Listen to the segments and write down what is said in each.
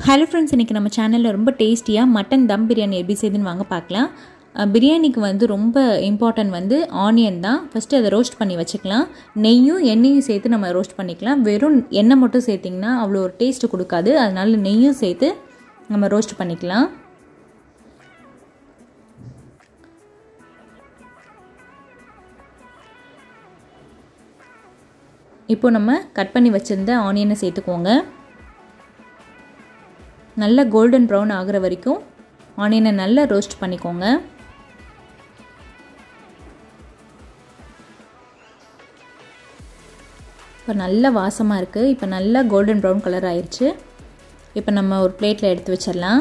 hello friends இன்றைக்கி நம்ம சேனலில் ரொம்ப டேஸ்டியாக மட்டன் தம் பிரியாணி எப்படி செய்யுதுன்னு வாங்க பார்க்கலாம் அஹ், பிரியாணிக்கு வந்து ரொம்ப இம்பார்ட்டன்ட் வந்து ஆனியன் தான் ஃபஸ்ட்டு அதை ரோஸ்ட் பண்ணி வச்சுக்கலாம் நெய்யும் எண்ணெயும் சேர்த்து நம்ம ரோஸ்ட் பண்ணிக்கலாம் வெறும் எண்ணெய் மட்டும் சேர்த்திங்கன்னா அவ்வளோ ஒரு டேஸ்ட்டு கொடுக்காது அதனால நெய்யும் சேர்த்து நம்ம ரோஸ்ட் பண்ணிக்கலாம் இப்போ நம்ம கட் பண்ணி வச்சுருந்த ஆனியனை சேர்த்துக்கோங்க நல்ல கோல்டன் ப்ரௌன் ஆகிற வரைக்கும் ஆனியனை நல்லா ரோஸ்ட் பண்ணிக்கோங்க இப்போ நல்ல வாசமாக இருக்குது இப்போ நல்லா கோல்டன் ப்ரௌன் கலர் ஆயிடுச்சு இப்போ நம்ம ஒரு பிளேட்டில் எடுத்து வச்சிடலாம்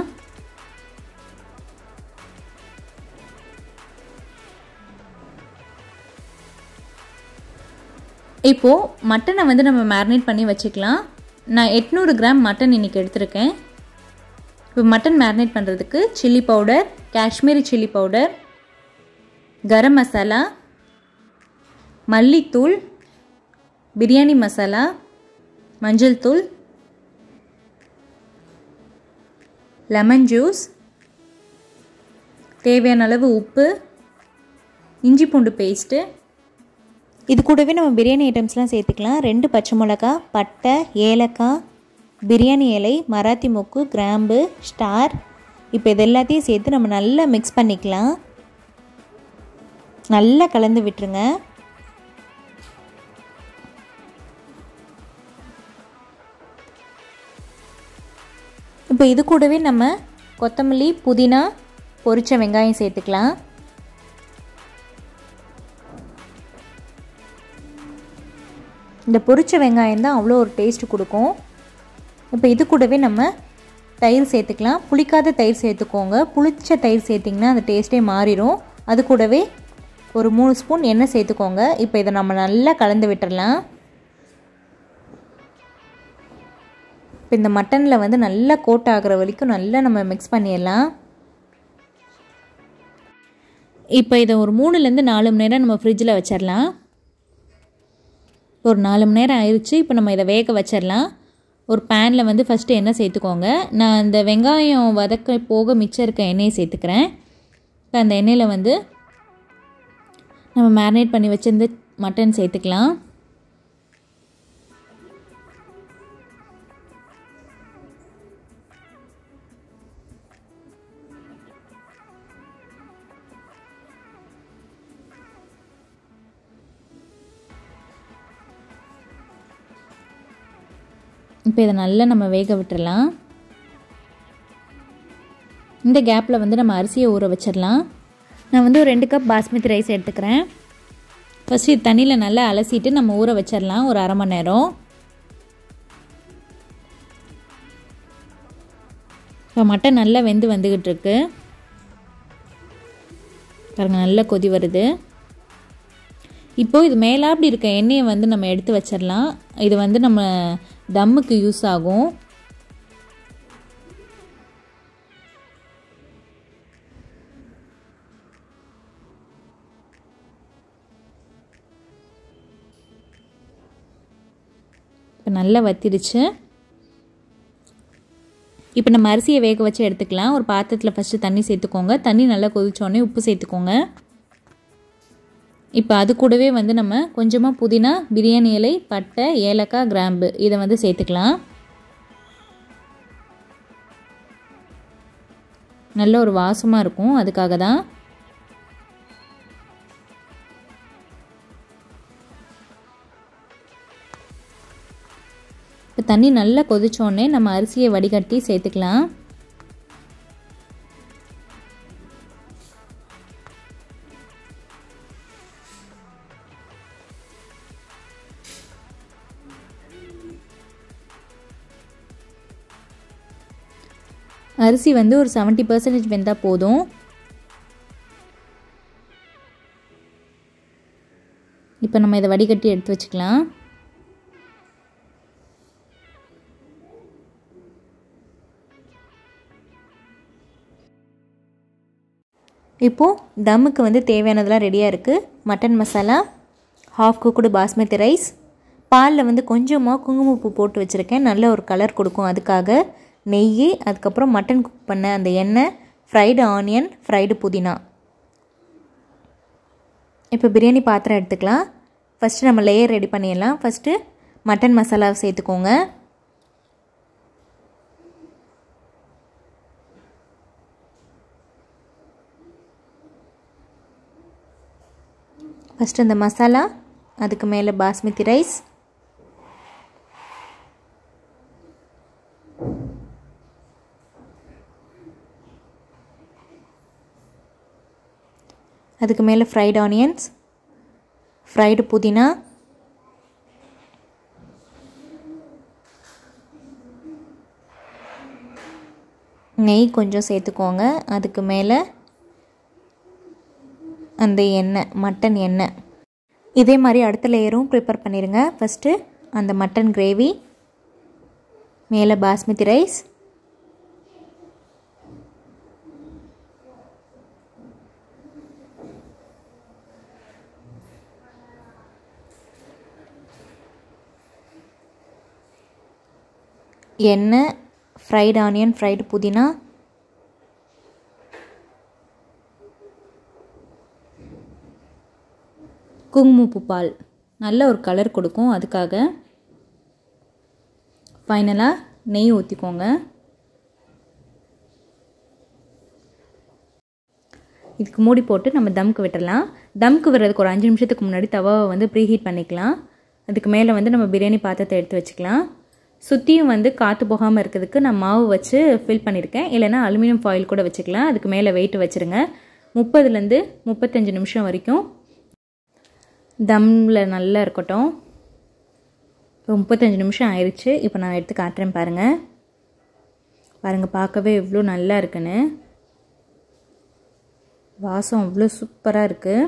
இப்போது மட்டனை வந்து நம்ம மேரினேட் பண்ணி வச்சுக்கலாம் நான் எட்நூறு கிராம் மட்டன் இன்றைக்கி எடுத்திருக்கேன் இப்போ மட்டன் மேரினேட் பண்ணுறதுக்கு chilli powder Kashmiri chilli powder garam masala மல்லித்தூள் பிரியாணி மசாலா மஞ்சள் தூள் லெமன் ஜூஸ் தேவையான அளவு உப்பு இஞ்சி பூண்டு பேஸ்ட்டு இது கூடவே நம்ம பிரியாணி ஐட்டம்ஸ்லாம் சேர்த்துக்கலாம் ரெண்டு பச்சை மிளகா பட்டை ஏலக்காய் பிரியாணி இலை மராத்தி மொக்கு கிராம்பு ஸ்டார் இப்போ இது எல்லாத்தையும் சேர்த்து நம்ம நல்லா மிக்ஸ் பண்ணிக்கலாம் நல்லா கலந்து விட்டுருங்க இப்போ இது கூடவே நம்ம கொத்தமல்லி புதினா பொரிச்ச வெங்காயம் சேர்த்துக்கலாம் இந்த பொரிச்ச வெங்காயம் தான் அவ்வளோ ஒரு டேஸ்ட் கொடுக்கும் இப்போ இது கூடவே நம்ம தயிர் சேர்த்துக்கலாம் புளிக்காத தயிர் சேர்த்துக்கோங்க புளிச்ச தயிர் சேர்த்திங்கன்னா அந்த டேஸ்ட்டே மாறிடும் அது கூடவே ஒரு மூணு ஸ்பூன் எண்ணெய் சேர்த்துக்கோங்க இப்போ இதை நம்ம நல்லா கலந்து விட்டுறலாம் இப்போ இந்த மட்டனில் வந்து நல்லா கோட் ஆகிற வரைக்கும் நல்லா நம்ம மிக்ஸ் பண்ணிடலாம் இப்போ இதை ஒரு மூணுலேருந்து நாலு மணி நேரம் நம்ம ஃப்ரிட்ஜில் வச்சிடலாம் ஒரு நாலு மணி நேரம் ஆயிடுச்சு இப்போ நம்ம இதை வேக வச்சிடலாம் ஒரு பேனில் வந்து ஃபஸ்ட்டு எண்ணெய் சேர்த்துக்கோங்க நான் அந்த வெங்காயம் வதக்க போக மிச்சம் இருக்க எண்ணெயை சேர்த்துக்கிறேன் இப்போ அந்த எண்ணெயில் வந்து நம்ம மேரினேட் பண்ணி வச்சிருந்த மட்டன் சேர்த்துக்கலாம் இப்போ இதை நல்லா நம்ம வேக விட்டுறலாம் இந்த கேப்பில் வந்து நம்ம அரிசியை ஊற வச்சிடலாம் நான் வந்து ஒரு ரெண்டு கப் பாஸ்மதி ரைஸ் எடுத்துக்கிறேன் ஃபஸ்ட்டு இது தண்ணியில் நல்லா அலசிட்டு நம்ம ஊற வச்சிடலாம் ஒரு அரை மணி நேரம் இப்போ மட்டன் நல்லா வெந்து வந்துக்கிட்டு இருக்கு பாருங்க நல்லா கொதி வருது இப்போது இது மேலாப்படி இருக்க எண்ணெயை வந்து நம்ம எடுத்து வச்சிடலாம் இது வந்து நம்ம தம்முக்கு யூஸ் ஆகும் இப்போ நல்லா வத்திடுச்சு இப்போ நம்ம அரிசியை வேக வச்சு எடுத்துக்கலாம் ஒரு பாத்திரத்தில் ஃபஸ்ட்டு தண்ணி சேர்த்துக்கோங்க தண்ணி நல்லா கொதிச்சோடனே உப்பு சேர்த்துக்கோங்க இப்போ அது கூடவே வந்து நம்ம கொஞ்சமாக புதினா பிரியாணி இலை பட்டை ஏலக்காய் கிராம்பு இதை வந்து சேர்த்துக்கலாம் நல்ல ஒரு வாசமாக இருக்கும் அதுக்காக தான் இப்போ தண்ணி நல்லா கொதிச்சோடனே நம்ம அரிசியை வடிகட்டி சேர்த்துக்கலாம் அரிசி வந்து ஒரு செவன்ட்டி பர்சன்டேஜ் வெந்தால் போதும் இப்போ நம்ம இதை வடிகட்டி எடுத்து வச்சுக்கலாம் இப்போது தம்முக்கு வந்து தேவையானதெல்லாம் ரெடியாக இருக்குது mutton masala half cooked basmati rice பாலில் வந்து கொஞ்சமாக குங்குமப்பூ போட்டு வச்சுருக்கேன் நல்ல ஒரு கலர் கொடுக்கும் அதுக்காக நெய் அதுக்கப்புறம் மட்டன் குக் பண்ண அந்த எண்ணெய் ஃப்ரைடு ஆனியன் ஃப்ரைடு புதினா இப்போ பிரியாணி பாத்திரம் எடுத்துக்கலாம் ஃபஸ்ட்டு நம்ம லேயர் ரெடி பண்ணிடலாம் ஃபஸ்ட்டு மட்டன் மசாலாவை சேர்த்துக்கோங்க ஃபஸ்ட்டு அந்த மசாலா அதுக்கு மேலே பாஸ்மதி ரைஸ் அதுக்கு மேலே ஃப்ரைட் ஆனியன்ஸ் ஃப்ரைடு புதினா நெய் கொஞ்சம் சேர்த்துக்கோங்க அதுக்கு மேலே அந்த எண்ணெய் மட்டன் எண்ணெய் இதே மாதிரி அடுத்த லேயரும் ப்ரிப்பேர் பண்ணிடுங்க ஃபஸ்ட்டு அந்த மட்டன் கிரேவி மேலே பாஸ்மதி ரைஸ் எண்ணெய் ஃப்ரைடு ஆனியன் ஃப்ரைடு புதினா குங்குமப்பூ பால் நல்ல ஒரு கலர் கொடுக்கும் அதுக்காக ஃபைனலாக நெய் ஊற்றிக்கோங்க இதுக்கு மூடி போட்டு நம்ம தம்க்கு விட்டுடலாம் தம்க்கு விடுறதுக்கு ஒரு அஞ்சு நிமிஷத்துக்கு முன்னாடி தவாவை வந்து ப்ரீஹீட் பண்ணிக்கலாம் அதுக்கு மேலே வந்து நம்ம பிரியாணி பாத்திரத்தை எடுத்து வச்சுக்கலாம் சுற்றியும் வந்து காற்று போகாமல் இருக்கிறதுக்கு நான் மாவு வச்சு ஃபில் பண்ணியிருக்கேன் இல்லைனா அலுமினியம் ஃபாயில் கூட வச்சுக்கலாம் அதுக்கு மேலே வெயிட் வச்சுருங்க முப்பதுலேருந்து முப்பத்தஞ்சு நிமிஷம் வரைக்கும் தம்மில் நல்லா இருக்கட்டும் இப்போ முப்பத்தஞ்சு நிமிஷம் ஆயிடுச்சு இப்போ நான் எடுத்து காட்டுறேன் பாருங்கள் பாருங்கள் பார்க்கவே எவ்வளோ நல்லா இருக்குன்னு வாசம் அவ்வளோ சூப்பராக இருக்குது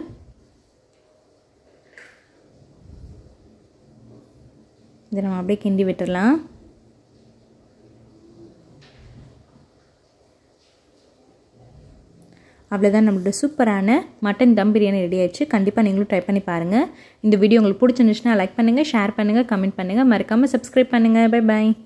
இதை நம்ம அப்படியே கிண்டி விட்டுடலாம் அவ்வளோதான் நம்மளோட சூப்பரான மட்டன் தம் பிரியாணி ரெடி ஆயிடுச்சு கண்டிப்பாக நீங்களும் ட்ரை பண்ணி பாருங்கள் இந்த வீடியோ உங்களுக்கு பிடிச்சிருந்துச்சுன்னா லைக் பண்ணுங்கள் ஷேர் பண்ணுங்கள் கமெண்ட் பண்ணுங்கள் மறக்காமல் சப்ஸ்கிரைப் பண்ணுங்கள் பை பாய்